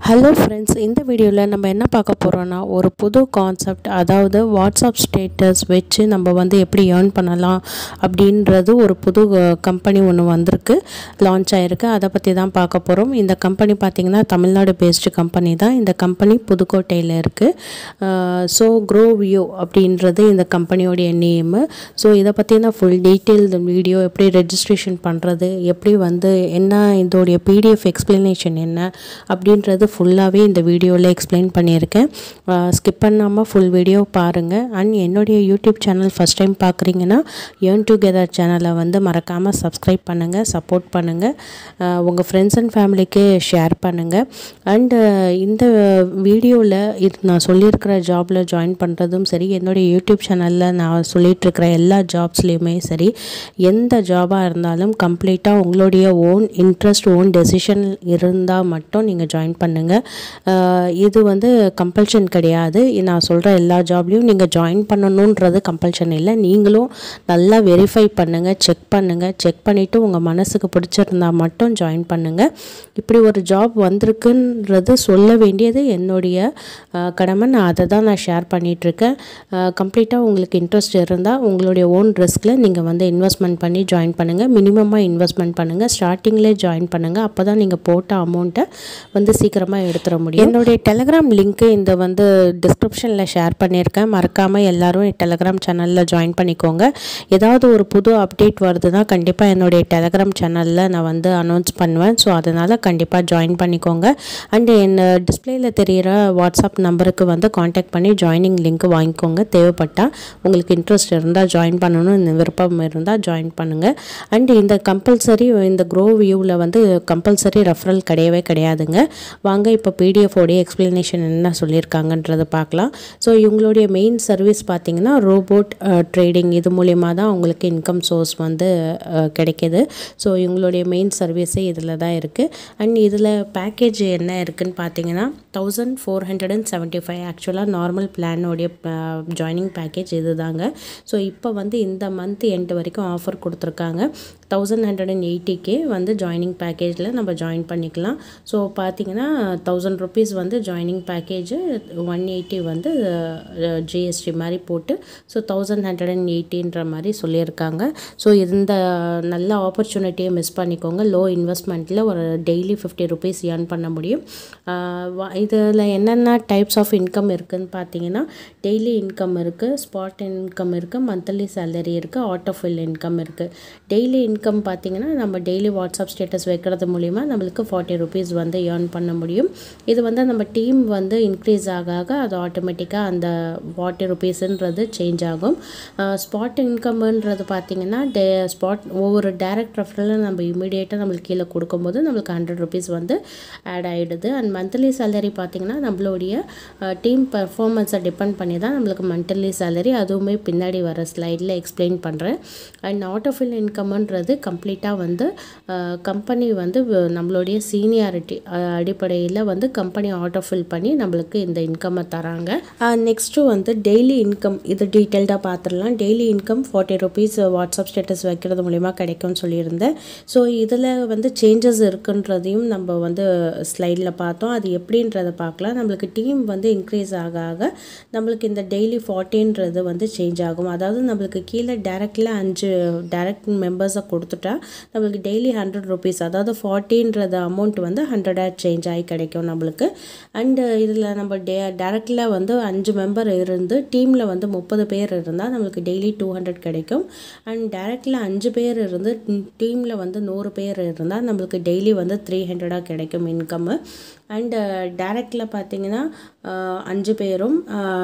hello friends இந்த வீடியோவில் நம்ம என்ன பார்க்க போகிறோன்னா ஒரு புது கான்செப்ட் அதாவது வாட்ஸ்அப் ஸ்டேட்டஸ் வச்சு நம்ம வந்து எப்படி ஏர்ன் பண்ணலாம் அப்படின்றது ஒரு புது கம்பெனி ஒன்று வந்திருக்கு லான்ச் ஆகிருக்கு அதை பற்றி தான் பார்க்க போகிறோம் இந்த கம்பெனி பார்த்திங்கன்னா தமிழ்நாடு பேஸ்டு கம்பெனி தான் இந்த கம்பெனி புதுக்கோட்டையில் இருக்குது ஸோ க்ரோ வியூ அப்படின்றது இந்த கம்பெனியோடைய நேமு ஸோ இதை பற்றின ஃபுல் டீட்டெயில் வீடியோ எப்படி ரெஜிஸ்ட்ரேஷன் பண்ணுறது எப்படி வந்து என்ன இதோடைய பிடிஎஃப் எக்ஸ்ப்ளனேஷன் என்ன அப்படின்றது ஃபுல்லாகவே இந்த வீடியோவில் எக்ஸ்பிளைன் பண்ணியிருக்கேன் ஸ்கிப் பண்ணாமல் ஃபுல் வீடியோ பாருங்கள் அண்ட் என்னுடைய யூடியூப் சேனல் ஃபஸ்ட் டைம் பார்க்குறீங்கன்னா ஏர்ன் டுகெதர் சேனலை வந்து மறக்காமல் சப்ஸ்கிரைப் பண்ணுங்கள் சப்போர்ட் பண்ணுங்கள் உங்கள் ஃப்ரெண்ட்ஸ் அண்ட் ஃபேமிலிக்கு ஷேர் பண்ணுங்கள் அண்டு இந்த வீடியோவில் இது நான் சொல்லியிருக்கிற ஜாபில் ஜாயின் பண்ணுறதும் சரி என்னுடைய யூடியூப் சேனலில் நான் சொல்லிகிட்ருக்கிற எல்லா ஜாப்ஸ்லேயுமே சரி எந்த ஜாபாக இருந்தாலும் கம்ப்ளீட்டாக உங்களுடைய ஓன் இன்ட்ரெஸ்ட் ஓன் டெசிஷன் இருந்தால் மட்டும் நீங்கள் ஜாயின் பண்ணுங்கள் இது வந்து கம்பல்ஷன் கிடையாது நான் சொல்கிற எல்லா ஜாப்லேயும் நீங்கள் ஜாயின் பண்ணணுன்றது கம்பல்ஷன் இல்லை நீங்களும் நல்லா வெரிஃபை பண்ணுங்கள் செக் பண்ணுங்கள் செக் பண்ணிவிட்டு உங்கள் மனசுக்கு பிடிச்சிருந்தா மட்டும் ஜாயின் பண்ணுங்கள் இப்படி ஒரு ஜாப் வந்திருக்குன்றது சொல்ல வேண்டியது என்னுடைய கடமை நான் அதை தான் நான் ஷேர் பண்ணிகிட்ருக்கேன் கம்ப்ளீட்டாக உங்களுக்கு இன்ட்ரெஸ்ட் இருந்தால் உங்களுடைய ஓன் ரிஸ்கில் நீங்கள் வந்து இன்வெஸ்ட்மெண்ட் பண்ணி ஜாயின் பண்ணுங்கள் மினிமமாக இன்வெஸ்ட்மெண்ட் பண்ணுங்கள் ஸ்டார்டிங்லேயே ஜாயின் பண்ணுங்கள் அப்போ தான் நீங்கள் போட்ட அமௌண்ட்டை வந்து சீக்கிரமாக எடுத்துட முடியும் என்னுடைய டெலகிராம் லிங்க்கு இந்த வந்து டிஸ்கிரிப்ஷனில் ஷேர் பண்ணியிருக்கேன் மறக்காமல் எல்லோரும் டெலகிராம் சேனலில் ஜாயின் பண்ணிக்கோங்க ஏதாவது ஒரு புது அப்டேட் வருதுன்னா கண்டிப்பாக என்னுடைய டெலகிராம் சேனலில் நான் வந்து அனௌன்ஸ் பண்ணுவேன் ஸோ அதனால் கண்டிப்பாக ஜாயின் பண்ணிக்கோங்க அண்டு என் டிஸ்பிளேயில் தெரிகிற வாட்ஸ்அப் நம்பருக்கு வந்து காண்டாக்ட் பண்ணி ஜாயினிங் லிங்க் வாங்கிக்கோங்க தேவைப்பட்டால் உங்களுக்கு இன்ட்ரெஸ்ட் இருந்தால் ஜாயின் பண்ணணும்னு விருப்பம் இருந்தால் ஜாயின் பண்ணுங்கள் அண்டு இந்த கம்பல்சரி இந்த க்ரோ வியூவில் வந்து கம்பல்சரி ரெஃபரல் கிடையவே கிடையாதுங்க வாங்க இப்போ பிடிஎஃபோடைய எக்ஸ்ப்ளனேஷன் என்ன சொல்லியிருக்காங்கன்றதை பார்க்கலாம் ஸோ இவங்களுடைய மெயின் சர்வீஸ் பார்த்திங்கன்னா ரோபோட் ட்ரேடிங் இது மூலிமா தான் அவங்களுக்கு இன்கம் சோர்ஸ் வந்து கிடைக்கிது ஸோ இவங்களுடைய மெயின் சர்வீஸே இதில் தான் இருக்குது அண்ட் இதில் பேக்கேஜ் என்ன இருக்குதுன்னு பார்த்தீங்கன்னா thousand four hundred and seventy five ஆக்சுவலாக நார்மல் பிளானோடைய ஜாயினிங் பேக்கேஜ் இது தாங்க ஸோ இப்போ வந்து இந்த மந்த் எண்ட் வரைக்கும் ஆஃபர் கொடுத்துருக்காங்க தௌசண்ட் ஹண்ட்ரட் அண்ட் எயிட்டிக்கே வந்து ஜாயினிங் பேக்கேஜில் நம்ம ஜாயின் பண்ணிக்கலாம் ஸோ பார்த்தீங்கன்னா தௌசண்ட் ருபீஸ் வந்து ஜாயினிங் பேக்கேஜ் ஒன் எயிட்டி வந்து ஜிஎஸ்டி மாதிரி போட்டு ஸோ தௌசண்ட் ஹண்ட்ரட் அண்ட் எயிட்டின்ற மாதிரி சொல்லியிருக்காங்க ஸோ இந்த நல்ல ஆப்பர்ச்சுனிட்டியை மிஸ் பண்ணிக்கோங்க லோ இன்வெஸ்ட்மெண்ட்டில் ஒரு டெய்லி ஃபிஃப்டி ருபீஸ் ஏர்ன் பண்ண முடியும் இதில் என்னென்ன டைப்ஸ் ஆஃப் இன்கம் இருக்குதுன்னு பார்த்தீங்கன்னா டெய்லி இன்கம் இருக்குது ஸ்பாட் இன்கம் இருக்குது மந்த்லி சேலரி இருக்குது ஆட்டோஃபில் இன்கம் இருக்குது டெய்லி இன்கம் பார்த்தீங்கன்னா நம்ம டெய்லி வாட்ஸ்அப் ஸ்டேட்டஸ் வைக்கிறது மூலிமா நம்மளுக்கு ஃபார்ட்டி ருபீஸ் வந்து ஏர்ன் பண்ண முடியும் இது வந்து நம்ம டீம் வந்து இன்க்ரீஸ் ஆக ஆக அது ஆட்டோமேட்டிக்காக அந்த ஃபார்ட்டி ருபீஸுன்றது சேஞ்ச் ஆகும் ஸ்பாட் இன்கம்ன்றது பார்த்திங்கன்னா டே ஸ்பாட் ஒவ்வொரு டேரக்ட் ரெஃபரில் நம்ம இமீடியேட்டாக நம்மளுக்கு கீழே கொடுக்கும்போது நம்மளுக்கு ஹண்ட்ரட் ருபீஸ் வந்து ஆட் ஆகிடுது அண்ட் மந்த்லி சேலரி பார்த்திங்கன்னா நம்மளுடைய டீம் பர்ஃபார்மன்ஸை டிபெண்ட் பண்ணி தான் நம்மளுக்கு மந்த்லி சேலரி அதுவுமே பின்னாடி வர ஸ்லைடில் எக்ஸ்பிளைன் பண்ணுறேன் அண்ட் ஆட்டோஃபில் இன்கம்ன்றது கம்ப்ளீட்டாக வந்து கம்பெனி வந்து நம்மளுடைய சீனியாரிட்டி அடிப்படையில் வந்து கம்பெனி ஆட்டோஃபில் பண்ணி நம்மளுக்கு இந்த இன்கம்மை தராங்க நெக்ஸ்ட்டு வந்து டெய்லி இன்கம் இது டீட்டெயில்டாக பார்த்துடலாம் daily income forty rupees WhatsApp status வைக்கிறது மூலிமா கிடைக்கும்னு சொல்லியிருந்தேன் ஸோ இதில் வந்து சேஞ்சஸ் இருக்குன்றதையும் நம்ம வந்து ஸ்லைடில் பார்த்தோம் அது எப்படின்றத பார்க்கலாம் நம்மளுக்கு டீம் வந்து இன்க்ரீஸ் ஆக ஆக நம்மளுக்கு இந்த டெய்லி ஃபார்ட்டின்றது வந்து சேஞ்ச் ஆகும் அதாவது நம்மளுக்கு கீழே டேரெக்டில் அஞ்சு டேரக்ட் மெம்பர்ஸை கொடுத்துட்டா நம்மளுக்கு டெய்லி ஹண்ட்ரட் ருபீஸ் அதாவது ஃபார்ட்டின்றது அமௌண்ட் வந்து ஹண்ட்ரடாக சேஞ்ச் ஆகி கிடைக்கும் நம்மளுக்கு அண்டு இதில் நம்ம டே டேரக்டில் வந்து அஞ்சு மெம்பர் இருந்து டீமில் வந்து முப்பது பேர் இருந்தால் நம்மளுக்கு டெய்லி டூ ஹண்ட்ரட் கிடைக்கும் அண்ட் டேரக்டில் அஞ்சு பேர் இருந்து டீமில் வந்து நூறு பேர் இருந்தால் நம்மளுக்கு டெய்லி வந்து த்ரீ ஹண்ட்ரடாக கிடைக்கும் இன்கம்மு அண்டு டேரக்டில் பார்த்தீங்கன்னா அஞ்சு பேரும்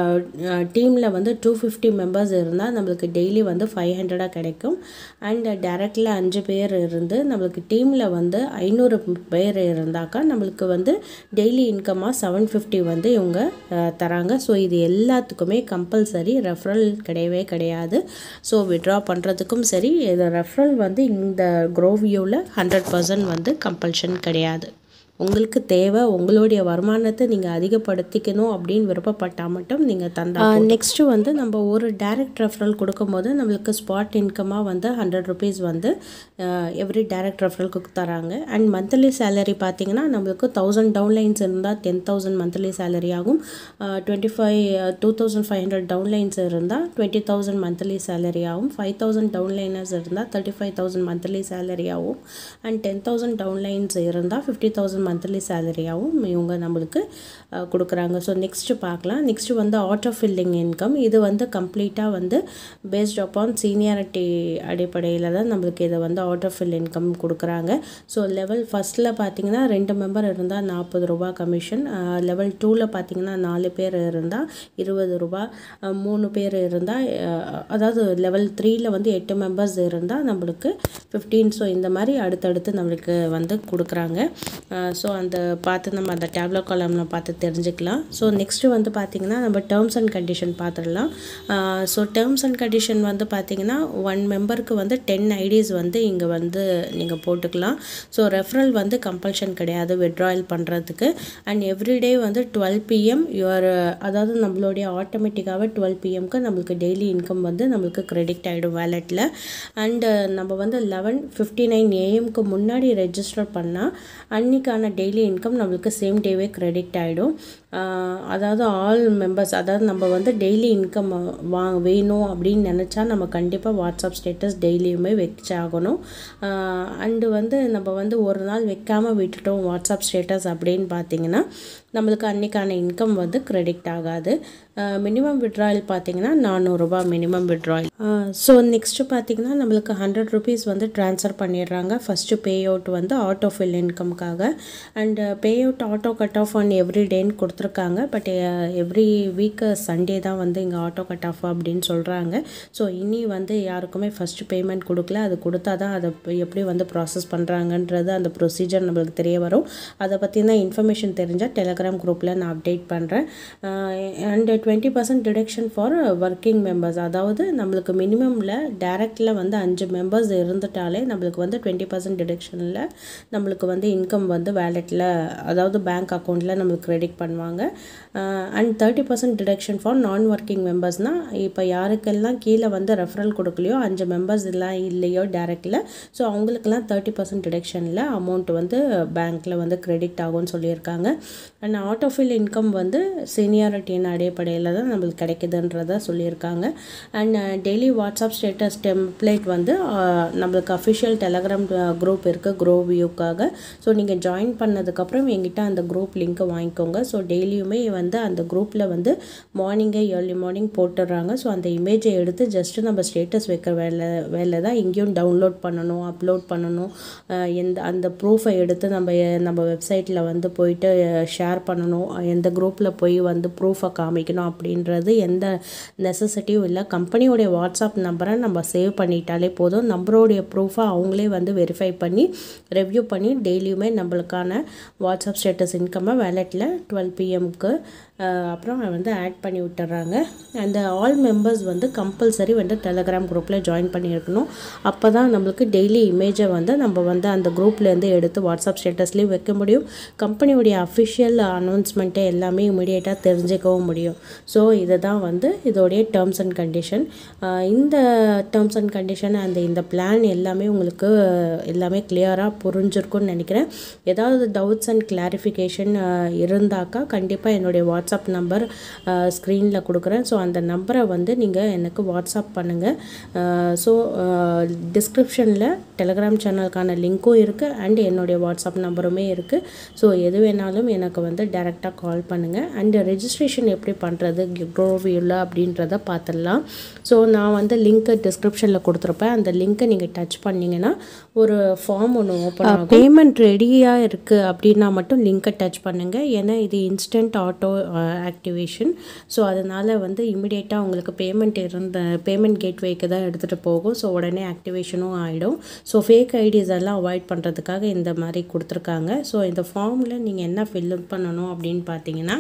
டீமில் வந்து டூ ஃபிஃப்டி மெம்பர்ஸ் இருந்தால் நம்மளுக்கு டெய்லி வந்து ஃபைவ் ஹண்ட்ரடாக கிடைக்கும் அண்ட் டேரக்டில் அஞ்சு பேர் இருந்து நம்மளுக்கு டீமில் வந்து ஐநூறு பேர் இருந்தாக்கா நம்மளுக்கு வந்து டெய்லி இன்கமாக செவன் ஃபிஃப்டி வந்து இவங்க தராங்க ஸோ இது எல்லாத்துக்குமே கம்பல்சரி ரெஃபரல் கிடையவே கிடையாது ஸோ விட்ரா பண்ணுறதுக்கும் சரி இது ரெஃபரல் வந்து இந்த க்ரோவியூவில் ஹண்ட்ரட் பர்சன்ட் வந்து கம்பல்ஷன் கிடையாது உங்களுக்கு தேவை உங்களுடைய வருமானத்தை நீங்கள் அதிகப்படுத்திக்கணும் அப்படின்னு விருப்பப்பட்டால் மட்டும் நீங்கள் தந்தா நெக்ஸ்ட்டு வந்து நம்ம ஒரு டைரக்ட் ரெஃபரல் கொடுக்கும்போது நம்மளுக்கு ஸ்பாட் இன்கமாக வந்து ஹண்ட்ரட் ருபீஸ் வந்து எவ்ரி டைரக்ட் ரெஃபரலுக்கு தராங்க அண்ட் மந்த்லி சேலரி பார்த்தீங்கன்னா நம்மளுக்கு தௌசண்ட் டவுன்லைன்ஸ் இருந்தால் டென் தௌசண்ட் மந்த்லி சேலரி ஆகும் twenty five two thousand five hundred downlines இருந்தால் டுவெண்ட்டி தௌசண்ட் மந்த்லி சேலரி ஆகும் ஃபைவ் தௌசண்ட் டவுன்லைனர்ஸ் இருந்தால் thirty five thousand monthly salary ஆகும் அண்ட் டென் தௌசண்ட் டவுன்லைன்ஸ் இருந்தால் fifty thousand monthly சேலரியாகவும் இவங்க நம்மளுக்கு கொடுக்குறாங்க ஸோ நெக்ஸ்ட்டு பார்க்கலாம் நெக்ஸ்ட்டு வந்து ஆட்டோ ஃபில்லிங் இன்கம் இது வந்து கம்ப்ளீட்டாக வந்து பேஸ்ட் அப்பான் சீனியாரிட்டி அடிப்படையில் தான் நம்மளுக்கு இதை வந்து ஆட்டோ ஃபில் இன்கம் கொடுக்குறாங்க ஸோ லெவல் ஃபஸ்ட்டில் பார்த்தீங்கன்னா ரெண்டு மெம்பர் இருந்தால் நாற்பது ரூபா கமிஷன் லெவல் டூவில் பார்த்தீங்கன்னா நாலு பேர் இருந்தால் இருபது ரூபா மூணு பேர் இருந்தால் அதாவது லெவல் த்ரீயில் வந்து எட்டு மெம்பர்ஸ் இருந்தால் நம்மளுக்கு ஃபிஃப்டீன் ஸோ இந்த மாதிரி அடுத்தடுத்து நம்மளுக்கு வந்து கொடுக்குறாங்க ஸோ அந்த பார்த்து நம்ம அந்த டேப்லோ காலமில் பார்த்து தெரிஞ்சுக்கலாம் ஸோ நெக்ஸ்ட்டு வந்து பார்த்திங்கன்னா நம்ம டேர்ம்ஸ் அண்ட் கண்டிஷன் பார்த்துடலாம் ஸோ டேர்ம்ஸ் அண்ட் கண்டிஷன் வந்து பார்த்திங்கன்னா ஒன் மெம்பருக்கு வந்து டென் ஐடிஸ் வந்து இங்கே வந்து நீங்கள் போட்டுக்கலாம் ஸோ ரெஃபரல் வந்து கம்பல்ஷன் கிடையாது விட்ராயல் பண்ணுறதுக்கு அண்ட் எவ்ரிடே வந்து டுவெல் பிஎம் யுவர் அதாவது நம்மளுடைய ஆட்டோமேட்டிக்காகவே டுவெல் பிஎம்க்கு நம்மளுக்கு டெய்லி இன்கம் வந்து நம்மளுக்கு கிரெடிட் ஆகிடும் வேலெட்டில் அண்டு நம்ம வந்து லெவன் ஃபிஃப்டி நைன் ஏஎம்க்கு முன்னாடி ரெஜிஸ்டர் பண்ணால் அன்றைக்கான டெய்லி இன்கம் நம்மளுக்கு சேம் டேவே கிரெடிட் ஆகிடும் அதாவது ஆல் மெம்பர்ஸ் அதாவது நம்ம வந்து டெய்லி இன்கம் வா வேணும் அப்படின்னு நினச்சா நம்ம கண்டிப்பாக வாட்ஸ்அப் ஸ்டேட்டஸ் டெய்லியுமே வச்சாகணும் அண்டு வந்து நம்ம வந்து ஒரு நாள் வைக்காமல் விட்டுட்டோம் வாட்ஸ்அப் ஸ்டேட்டஸ் அப்படின்னு பார்த்தீங்கன்னா நம்மளுக்கு அன்றைக்கான இன்கம் வந்து கிரெடிட் ஆகாது மினிமம் விட்ராயல் பார்த்தீங்கன்னா நானூறுரூபா மினிமம் விட்ராயல் ஸோ நெக்ஸ்ட்டு பார்த்தீங்கன்னா நம்மளுக்கு ஹண்ட்ரட் ருபீஸ் வந்து ட்ரான்ஸ்ஃபர் பண்ணிடுறாங்க ஃபஸ்ட்டு பே அவுட் வந்து ஆட்டோ ஃபில் இன்கம்காக and pay out auto cut off on every டேன்னு கொடுத்துருக்காங்க பட் எவ்ரி வீக் சண்டே தான் வந்து இங்கே ஆட்டோ கட் ஆஃப் அப்படின்னு சொல்கிறாங்க ஸோ இனி வந்து யாருக்குமே ஃபஸ்ட்டு பேமெண்ட் கொடுக்கல அது கொடுத்தா தான் அதை எப்படி வந்து ப்ராசஸ் பண்ணுறாங்கன்றது அந்த ப்ரொசீஜர் நம்மளுக்கு தெரிய வரும் அதை பற்றின இன்ஃபர்மேஷன் தெரிஞ்சால் டெலகிராம் குரூப்பில் நான் அப்டேட் பண்ணுறேன் and twenty percent deduction for working members அதாவது நம்மளுக்கு மினிமமில் டேரெக்டில் வந்து அஞ்சு மெம்பர்ஸ் இருந்துட்டாலே நம்மளுக்கு வந்து டுவெண்ட்டி பர்சன்ட் டிடக்ஷனில் நம்மளுக்கு வந்து இன்கம் வந்து வேலெட்டில் அதாவது பேங்க் அக்கௌண்ட்டில் நம்மளுக்கு கிரெடிட் பண்ணுவாங்க and thirty percent deduction for non working மெம்பர்ஸ்னால் இப்போ யாருக்கெல்லாம் கீழே வந்து ரெஃபரல் கொடுக்கலையோ அஞ்சு மெம்பர்ஸ் எல்லாம் இல்லையோ டேரெக்டில் ஸோ அவங்களுக்கெல்லாம் தேர்ட்டி பர்சன்ட் டிடக்ஷனில் அமௌண்ட் வந்து பேங்க்கில் வந்து கிரெடிட் ஆகும்னு சொல்லியிருக்காங்க அண்ட் ஆட்டோஃபில் இன்கம் வந்து சீனியாரிட்டியின் அடிப்படையில் தான் நம்மளுக்கு கிடைக்குதுன்றத சொல்லியிருக்காங்க and daily WhatsApp status template வந்து நம்மளுக்கு அஃபிஷியல் டெலகிராம் குரூப் இருக்குது க்ரோ வியூக்காக ஸோ நீங்கள் ஜாயின் பண்ணதுக்கப்புறம் எங்கிட்ட அந்த குரூப் லிங்க்கை வாங்கிக்கோங்க ஸோ டெய்லியுமே வந்து அந்த குரூப்பில் வந்து மார்னிங்கே ஏர்லி மார்னிங் போட்டுடுறாங்க ஸோ அந்த இமேஜை எடுத்து ஜஸ்ட்டு நம்ம ஸ்டேட்டஸ் வைக்கிற வேலை வேலை தான் இங்கேயும் டவுன்லோட் பண்ணணும் அப்லோட் பண்ணணும் எந்த அந்த ப்ரூஃபை எடுத்து நம்ம நம்ம வெப்சைட்டில் வந்து போயிட்டு ஷேர் பண்ணணும் எந்த குரூப்பில் போய் வந்து ப்ரூஃபை காமிக்கணும் அப்படின்றது எந்த நெசசிட்டியும் இல்லை கம்பெனியோடைய வாட்ஸ்அப் நம்பரை நம்ம சேவ் பண்ணிட்டாலே போதும் நம்பரோடைய ப்ரூஃபை அவங்களே வந்து வெரிஃபை பண்ணி ரெவ்யூ பண்ணி டெய்லியுமே நம்மளுக்கான வாட்ஸ்அப் ஸ்டேட்டஸ் இன்கம்மை வேலெட்டில் டுவெல் பிஎம்க்கு அப்புறம் வந்து ஆட் பண்ணி விட்டுறாங்க அந்த ஆல் மெம்பர்ஸ் வந்து கம்பல்சரி வந்து டெலகிராம் குரூப்பில் ஜாயின் பண்ணியிருக்கணும் அப்போ தான் நம்மளுக்கு டெய்லி இமேஜை வந்து நம்ம வந்து அந்த குரூப்லேருந்து எடுத்து வாட்ஸ்அப் ஸ்டேட்டஸ்லேயும் வைக்க முடியும் கம்பெனியுடைய அஃபிஷியல் அனௌன்ஸ்மெண்ட்டை எல்லாமே இமீடியட்டாக தெரிஞ்சுக்கவும் முடியும் ஸோ இதை தான் வந்து இதோடைய டேர்ம்ஸ் அண்ட் கண்டிஷன் இந்த டேர்ம்ஸ் அண்ட் கண்டிஷன் அந்த இந்த பிளான் எல்லாமே உங்களுக்கு எல்லாமே கிளியராக புரிஞ்சிருக்கும்னு நினைக்கிறேன் ஏதாவது டவுட்ஸ் அண்ட் கிளாரிஃபிகேஷன் இருந்தாக்கா கண்டிப்பாக என்னுடைய வாட்ஸ்அப் நம்பர் ஸ்க்ரீனில் கொடுக்குறேன் ஸோ அந்த நம்பரை வந்து நீங்கள் எனக்கு வாட்ஸ்அப் பண்ணுங்கள் ஸோ டிஸ்கிரிப்ஷனில் டெலகிராம் சேனலுக்கான லிங்க்கும் இருக்குது அண்ட் என்னுடைய வாட்ஸ்அப் நம்பருமே இருக்குது ஸோ எது வேணாலும் எனக்கு வந்து டேரெக்டாக கால் பண்ணுங்கள் அண்ட் ரெஜிஸ்ட்ரேஷன் எப்படி பண்ணுறது க்ரோவியூவில் அப்படின்றத பார்த்துடலாம் ஸோ நான் வந்து லிங்க்கு டிஸ்கிரிப்ஷனில் கொடுத்துருப்பேன் அந்த லிங்க்கை நீங்கள் டச் பண்ணிங்கன்னா ஒரு ஃபார்ம் ஒன்று ஓப்பன் ஆகும் பேமெண்ட் ரெடியாக இருக்குது அப்படின்னா மட்டும் லிங்க்கை டச் பண்ணுங்கள் ஏன்னா இது இன்ஸ்டன்ட் ஆட்டோ ஆக்டிவேஷன் ஸோ அதனால் வந்து இமிடியேட்டாக உங்களுக்கு பேமெண்ட் இருந்த பேமெண்ட் கேட்வேக்கு தான் எடுத்துகிட்டு போகும் ஸோ உடனே ஆக்டிவேஷனும் ஆகிடும் ஸோ ஃபேக் ஐடிஸ் எல்லாம் அவாய்ட் பண்ணுறதுக்காக இந்த மாதிரி கொடுத்துருக்காங்க ஸோ இந்த ஃபார்மில் நீங்கள் என்ன ஃபில் பண்ணணும் அப்படின்னு பார்த்தீங்கன்னா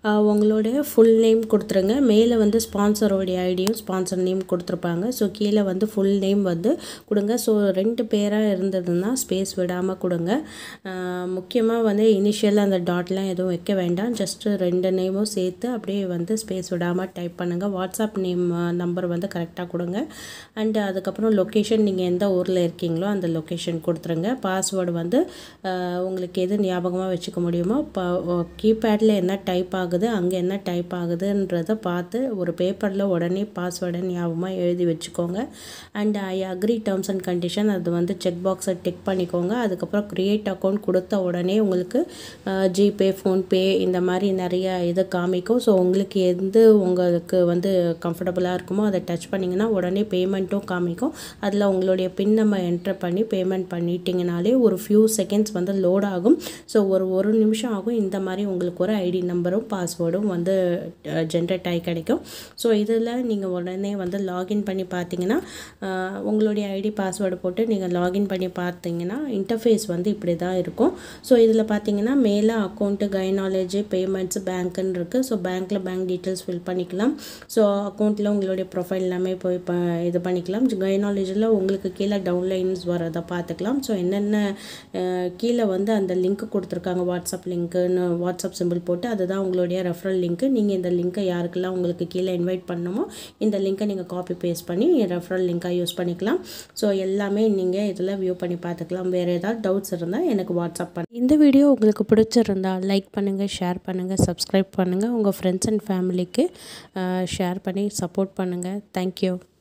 ஆஹ் உங்களுடைய ஃபுல் நேம் கொடுத்துருங்க மேலே வந்து ஸ்பான்சரோடைய ஐடியும் ஸ்பான்சர் நேம் கொடுத்துருப்பாங்க ஸோ கீழே வந்து ஃபுல் நேம் வந்து கொடுங்க ஸோ ரெண்டு பேராக இருந்ததுன்னா ஸ்பேஸ் விடாமல் கொடுங்க முக்கியமாக வந்து இனிஷியலாக அந்த டாட்லாம் எதுவும் வைக்க வேண்டாம் ஜஸ்ட்டு ரெண்டு நேமும் சேர்த்து அப்படியே வந்து ஸ்பேஸ் விடாமல் டைப் பண்ணுங்கள் வாட்ஸ்அப் நேம் நம்பர் வந்து கரெக்டாக கொடுங்க அண்டு அதுக்கப்புறம் லொக்கேஷன் நீங்கள் எந்த ஊரில் இருக்கீங்களோ அந்த லொக்கேஷன் கொடுத்துருங்க பாஸ்வேர்டு வந்து ஆஹ் உங்களுக்கு எது ஞாபகமாக வச்சுக்க முடியுமோ கீபேடில் என்ன டைப் ஆகுது அங்கே என்ன டைப் ஆகுதுன்றதை பார்த்து ஒரு பேப்பரில் உடனே பாஸ்வேர்டை ஞாபகமாக எழுதி வச்சுக்கோங்க and I agree terms and condition அது வந்து செக் பாக்ஸை டிக் பண்ணிக்கோங்க அதுக்கப்புறம் க்ரியேட் அக்கௌண்ட் கொடுத்த உடனே உங்களுக்கு ஜிபே ஃபோன்பே இந்த மாதிரி நிறைய இது காமிக்கும் ஸோ உங்களுக்கு எது உங்களுக்கு வந்து கம்ஃபர்டபுளாக இருக்குமோ அதை டச் பண்ணிங்கன்னா உடனே பேமெண்ட்டும் காமிக்கும் அதில் உங்களுடைய பின் நம்ம என்டர் பண்ணி பேமெண்ட் பண்ணிட்டீங்கனாலே ஒரு ஃபியூ செகண்ட்ஸ் வந்து லோட் ஆகும் ஸோ ஒரு ஒரு நிமிஷம் ஆகும் இந்த மாதிரி உங்களுக்கு ஒரு ஐடி நம்பரும் பாஸ்வேர்டும் வந்து ஜென்ரேட் ஆகி கிடைக்கும் ஸோ இதில் நீங்கள் உடனே வந்து லாகின் பண்ணி பார்த்தீங்கன்னா அஹ், உங்களுடைய ஐடி பாஸ்வேர்டு போட்டு நீங்கள் லாகின் பண்ணி பார்த்தீங்கன்னா இன்டர்ஃபேஸ் வந்து இப்படி தான் இருக்கும் ஸோ இதில் பார்த்தீங்கன்னா மேலே அக்கௌண்ட்டு கைனாலஜி பேமெண்ட்ஸ் பேங்க்குன்னு இருக்குது ஸோ பேங்க்கில் பேங்க் டீட்டெயில்ஸ் ஃபில் பண்ணிக்கலாம் ஸோ அக்கௌண்ட்டில் உங்களுடைய ப்ரொஃபைல் எல்லாமே போய் ப இது பண்ணிக்கலாம் கைனாலஜியில் உங்களுக்கு கீழே டவுன்லைன்ஸ் வரதை பார்த்துக்கலாம் ஸோ என்னென்ன அஹ், கீழே வந்து அந்த லிங்க் கொடுத்துருக்காங்க வாட்ஸ்அப் லிங்க்குன்னு வாட்ஸ்அப் சிம்பிள் போட்டு அதுதான் உங்களுடைய ரெஃபரல் லிங்க்கு நீங்கள் இந்த லிங்க்கை யாருக்கெல்லாம் உங்களுக்கு கீழே இன்வைட் பண்ணணுமோ இந்த லிங்க்கை நீங்கள் காப்பி பேஸ்ட் பண்ணி ரெஃபரல் லிங்காக யூஸ் பண்ணிக்கலாம் ஸோ எல்லாமே நீங்கள் இதில் வியூ பண்ணி பார்த்துக்கலாம் வேறு ஏதாவது டவுட்ஸ் இருந்தால் எனக்கு வாட்ஸ்அப் பண்ண இந்த வீடியோ உங்களுக்கு பிடிச்சிருந்தா லைக் பண்ணுங்கள் ஷேர் பண்ணுங்கள் சப்ஸ்கிரைப் பண்ணுங்கள் உங்கள் ஃப்ரெண்ட்ஸ் அண்ட் ஃபேமிலிக்கு ஷேர் பண்ணி சப்போர்ட் பண்ணுங்கள் தேங்க்யூ